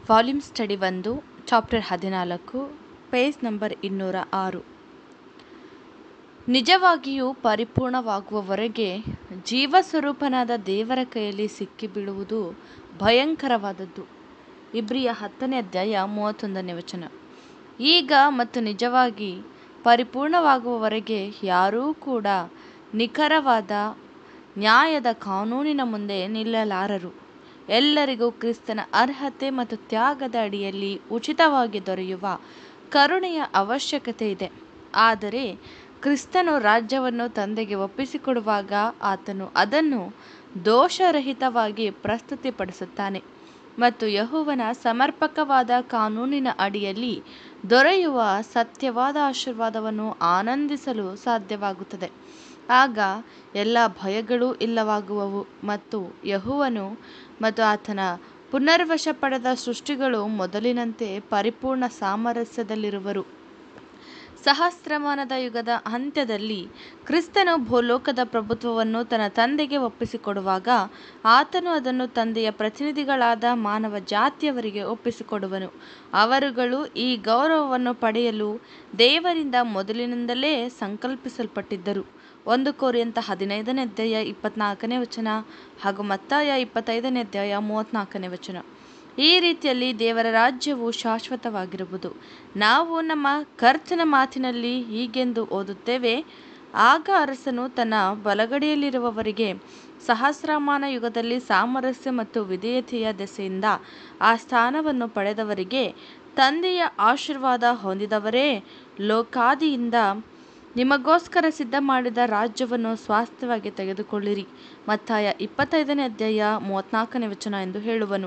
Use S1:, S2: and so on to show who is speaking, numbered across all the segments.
S1: volume study ಒಂದು chapter ಹದಿನಾಲ್ಕು page number ಇನ್ನೂರ ಆರು ನಿಜವಾಗಿಯೂ ಪರಿಪೂರ್ಣವಾಗುವವರೆಗೆ ಜೀವಸ್ವರೂಪನಾದ ದೇವರ ಕೈಯಲ್ಲಿ ಸಿಕ್ಕಿಬೀಳುವುದು ಭಯಂಕರವಾದದ್ದು ಇಬ್ರಿಯ ಹತ್ತನೇ ಅಧ್ಯಾಯ ಮೂವತ್ತೊಂದನೇ ವಚನ ಈಗ ಮತ್ತು ನಿಜವಾಗಿ ಪರಿಪೂರ್ಣವಾಗುವವರೆಗೆ ಯಾರೂ ಕೂಡ ನಿಖರವಾದ ನ್ಯಾಯದ ಕಾನೂನಿನ ಮುಂದೆ ನಿಲ್ಲಲಾರರು ಎಲ್ಲರಿಗೂ ಕ್ರಿಸ್ತನ ಅರ್ಹತೆ ಮತ್ತು ತ್ಯಾಗದ ಅಡಿಯಲ್ಲಿ ಉಚಿತವಾಗಿ ದೊರೆಯುವ ಕರುಣೆಯ ಅವಶ್ಯಕತೆ ಇದೆ ಆದರೆ ಕ್ರಿಸ್ತನು ರಾಜ್ಯವನ್ನು ತಂದೆಗೆ ಒಪ್ಪಿಸಿಕೊಡುವಾಗ ಆತನು ಅದನ್ನು ದೋಷರಹಿತವಾಗಿ ಪ್ರಸ್ತುತಿಪಡಿಸುತ್ತಾನೆ ಮತ್ತು ಯಹುವನ ಸಮರ್ಪಕವಾದ ಕಾನೂನಿನ ಅಡಿಯಲ್ಲಿ ದೊರೆಯುವ ಸತ್ಯವಾದ ಆಶೀರ್ವಾದವನ್ನು ಆನಂದಿಸಲು ಸಾಧ್ಯವಾಗುತ್ತದೆ ಆಗ ಎಲ್ಲ ಭಯಗಳೂ ಇಲ್ಲವಾಗುವವು ಮತ್ತು ಯಹುವನು ಮತ್ತು ಆತನ ಪುನರ್ವಶ ಪಡೆದ ಸೃಷ್ಟಿಗಳು ಮೊದಲಿನಂತೆ ಪರಿಪೂರ್ಣ ಸಾಮರಸ್ಯದಲ್ಲಿರುವರು ಸಹಸ್ರಮಾನದ ಯುಗದ ಅಂತ್ಯದಲ್ಲಿ ಕ್ರಿಸ್ತನು ಭೂಲೋಕದ ಪ್ರಭುತ್ವವನ್ನು ತನ್ನ ತಂದೆಗೆ ಒಪ್ಪಿಸಿಕೊಡುವಾಗ ಆತನು ಅದನ್ನು ತಂದೆಯ ಪ್ರತಿನಿಧಿಗಳಾದ ಮಾನವ ಜಾತಿಯವರಿಗೆ ಒಪ್ಪಿಸಿಕೊಡುವನು ಅವರುಗಳು ಈ ಗೌರವವನ್ನು ಪಡೆಯಲು ದೇವರಿಂದ ಮೊದಲಿನಿಂದಲೇ ಸಂಕಲ್ಪಿಸಲ್ಪಟ್ಟಿದ್ದರು ಒಂದು ಕೋರಿಯಂತ ಹದಿನೈದನೇ ಅಧ್ಯಾಯ ಇಪ್ಪತ್ನಾಲ್ಕನೇ ವಚನ ಹಾಗೂ ಮತ್ತಾಯ ಇಪ್ಪತ್ತೈದನೇ ಅಧ್ಯಾಯ ಮೂವತ್ತ್ನಾಲ್ಕನೇ ವಚನ ಈ ರೀತಿಯಲ್ಲಿ ದೇವರ ರಾಜ್ಯವು ಶಾಶ್ವತವಾಗಿರುವುದು ನಾವು ನಮ್ಮ ಕರ್ತನ ಮಾತಿನಲ್ಲಿ ಹೀಗೆಂದು ಓದುತ್ತೇವೆ ಆಗ ಅರಸನು ತನ್ನ ಬಲಗಡೆಯಲ್ಲಿರುವವರಿಗೆ ಸಹಸ್ರಮಾನ ಯುಗದಲ್ಲಿ ಸಾಮರಸ್ಯ ಮತ್ತು ವಿಧೇಯತೆಯ ದೆಸೆಯಿಂದ ಆ ಸ್ಥಾನವನ್ನು ಪಡೆದವರಿಗೆ ತಂದೆಯ ಆಶೀರ್ವಾದ ಹೊಂದಿದವರೇ ಲೋಕಾದಿಯಿಂದ ನಿಮಗೋಸ್ಕರ ಸಿದ್ಧ ಮಾಡಿದ ರಾಜ್ಯವನ್ನು ಸ್ವಾಸ್ಥ್ಯವಾಗಿ ತೆಗೆದುಕೊಳ್ಳಿರಿ ಮತ್ತಾಯ ಇಪ್ಪತ್ತೈದನೇ ಅಧ್ಯಾಯ ಮೂವತ್ತ್ನಾಲ್ಕನೇ ವಚನ ಎಂದು ಹೇಳುವನು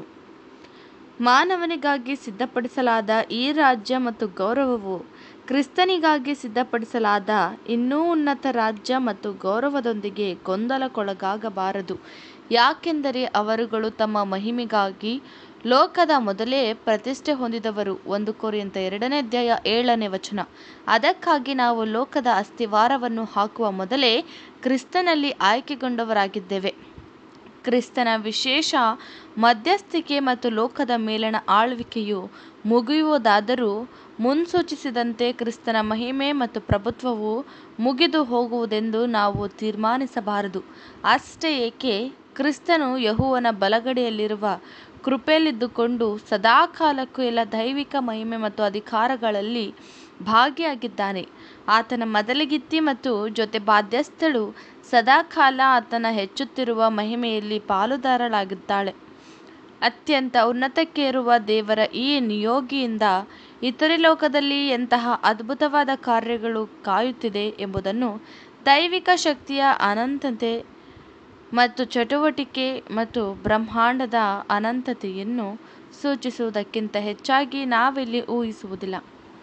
S1: ಮಾನವನಿಗಾಗಿ ಸಿದ್ಧಪಡಿಸಲಾದ ಈ ರಾಜ್ಯ ಮತ್ತು ಗೌರವವು ಕ್ರಿಸ್ತನಿಗಾಗಿ ಸಿದ್ಧಪಡಿಸಲಾದ ಇನ್ನೂ ಉನ್ನತ ರಾಜ್ಯ ಮತ್ತು ಗೌರವದೊಂದಿಗೆ ಗೊಂದಲಕ್ಕೊಳಗಾಗಬಾರದು ಯಾಕೆಂದರೆ ಅವರುಗಳು ತಮ್ಮ ಮಹಿಮೆಗಾಗಿ ಲೋಕದ ಮೊದಲೇ ಪ್ರತಿಷ್ಠೆ ಹೊಂದಿದವರು ಒಂದು ಕೋರಿಯಂತ ಎರಡನೇ ಅಧ್ಯಾಯ ಏಳನೇ ವಚನ ಅದಕ್ಕಾಗಿ ನಾವು ಲೋಕದ ಅಸ್ಥಿವಾರವನ್ನು ಹಾಕುವ ಮೊದಲೇ ಕ್ರಿಸ್ತನಲ್ಲಿ ಆಯ್ಕೆಗೊಂಡವರಾಗಿದ್ದೇವೆ ಕ್ರಿಸ್ತನ ವಿಶೇಷ ಮಧ್ಯಸ್ಥಿಕೆ ಮತ್ತು ಲೋಕದ ಮೇಲಣ ಆಳ್ವಿಕೆಯು ಮುಗಿಯುವುದಾದರೂ ಮುನ್ಸೂಚಿಸಿದಂತೆ ಕ್ರಿಸ್ತನ ಮಹಿಮೆ ಮತ್ತು ಪ್ರಭುತ್ವವು ಮುಗಿದು ಹೋಗುವುದೆಂದು ನಾವು ತೀರ್ಮಾನಿಸಬಾರದು ಅಷ್ಟೇ ಏಕೆ ಕ್ರಿಸ್ತನು ಯಹುವನ ಬಲಗಡೆಯಲ್ಲಿರುವ ಕೃಪೆಯಲ್ಲಿದ್ದುಕೊಂಡು ಸದಾಕಾಲಕ್ಕೂ ಎಲ್ಲ ದೈವಿಕ ಮಹಿಮೆ ಮತ್ತು ಅಧಿಕಾರಗಳಲ್ಲಿ ಭಾಗಿಯಾಗಿದ್ದಾನೆ ಆತನ ಮೊದಲಿಗಿತ್ತಿ ಮತ್ತು ಜೊತೆ ಬಾಧ್ಯಸ್ಥಳು ಸದಾಕಾಲ ಆತನ ಹೆಚ್ಚುತ್ತಿರುವ ಮಹಿಮೆಯಲ್ಲಿ ಪಾಲುದಾರಳಾಗಿದ್ದಾಳೆ ಅತ್ಯಂತ ಉನ್ನತಕ್ಕೇರುವ ದೇವರ ಈ ನಿಯೋಗಿಯಿಂದ ಇತರೆ ಲೋಕದಲ್ಲಿ ಎಂತಹ ಅದ್ಭುತವಾದ ಕಾರ್ಯಗಳು ಕಾಯುತ್ತಿದೆ ಎಂಬುದನ್ನು ದೈವಿಕ ಶಕ್ತಿಯ ಅನಂತತೆ ಮತ್ತು ಚಟುವಟಿಕೆ ಮತ್ತು ಬ್ರಹ್ಮಾಂಡದ ಅನಂತತೆಯನ್ನು ಸೂಚಿಸುವುದಕ್ಕಿಂತ ಹೆಚ್ಚಾಗಿ ನಾವಿಲ್ಲಿ ಊಹಿಸುವುದಿಲ್ಲ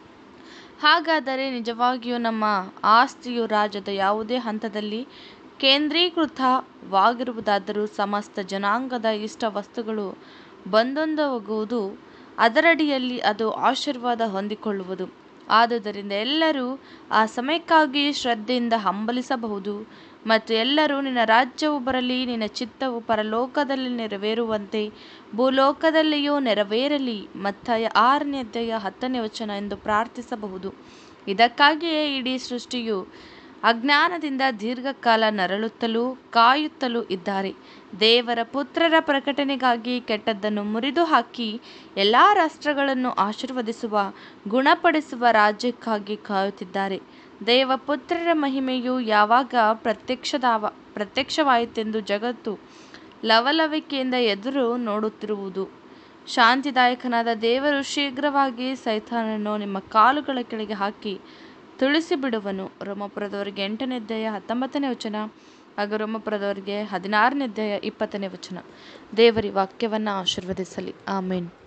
S1: ಹಾಗಾದರೆ ನಿಜವಾಗಿಯೂ ನಮ್ಮ ಆಸ್ತಿಯು ರಾಜ್ಯದ ಯಾವುದೇ ಹಂತದಲ್ಲಿ ಕೇಂದ್ರೀಕೃತವಾಗಿರುವುದಾದರೂ ಸಮಸ್ತ ಜನಾಂಗದ ಇಷ್ಟ ವಸ್ತುಗಳು ಬಂದೊಂದಗುವುದು ಅದರಡಿಯಲ್ಲಿ ಅದು ಆಶೀರ್ವಾದ ಹೊಂದಿಕೊಳ್ಳುವುದು ಆದುದರಿಂದ ಎಲ್ಲರೂ ಆ ಸಮಯಕ್ಕಾಗಿ ಶ್ರದ್ಧೆಯಿಂದ ಹಂಬಲಿಸಬಹುದು ಮತ್ತು ಎಲ್ಲರೂ ನಿನ್ನ ರಾಜ್ಯವು ಬರಲಿ ನಿನ್ನ ಚಿತ್ತವು ಪರಲೋಕದಲ್ಲಿ ನೆರವೇರುವಂತೆ ಭೂಲೋಕದಲ್ಲಿಯೂ ನೆರವೇರಲಿ ಮತ್ತಾಯ ಆರನೇ ಅಧ್ಯಾಯ ಹತ್ತನೇ ವಚನ ಎಂದು ಪ್ರಾರ್ಥಿಸಬಹುದು ಇದಕ್ಕಾಗಿಯೇ ಇಡೀ ಸೃಷ್ಟಿಯು ಅಜ್ಞಾನದಿಂದ ದೀರ್ಘಕಾಲ ನರಳುತ್ತಲೂ ಕಾಯುತ್ತಲೂ ಇದ್ದಾರೆ ದೇವರ ಪುತ್ರರ ಪ್ರಕಟಣೆಗಾಗಿ ಕೆಟ್ಟದ್ದನ್ನು ಮುರಿದು ಹಾಕಿ ಎಲ್ಲ ರಾಷ್ಟ್ರಗಳನ್ನು ಆಶೀರ್ವದಿಸುವ ಗುಣಪಡಿಸುವ ರಾಜ್ಯಕ್ಕಾಗಿ ಕಾಯುತ್ತಿದ್ದಾರೆ ದೇವಪುತ್ರರ ಮಹಿಮೆಯು ಯಾವಾಗ ಪ್ರತ್ಯಕ್ಷದಾವ ಪ್ರತ್ಯಕ್ಷವಾಯಿತೆಂದು ಜಗತ್ತು ಲವಲವಿಕೆಯಿಂದ ಎದುರು ನೋಡುತ್ತಿರುವುದು ಶಾಂತಿದಾಯಕನಾದ ದೇವರು ಶೀಘ್ರವಾಗಿ ಸೈತಾನನ್ನು ನಿಮ್ಮ ಕಾಲುಗಳ ಕೆಳಗೆ ಹಾಕಿ ತುಳಿಸಿಬಿಡುವನು ರೋಮಪುರದವರಿಗೆ ಎಂಟನೇ ಅಧ್ಯಾಯ ಹತ್ತೊಂಬತ್ತನೇ ವಚನ ಹಾಗೂ ರೋಮಪುರದವರಿಗೆ ಹದಿನಾರನೇ ಅಧ್ಯಾಯ ಇಪ್ಪತ್ತನೇ ವಚನ ದೇವರಿ ವಾಕ್ಯವನ್ನು ಆಶೀರ್ವದಿಸಲಿ ಆಮೇನ್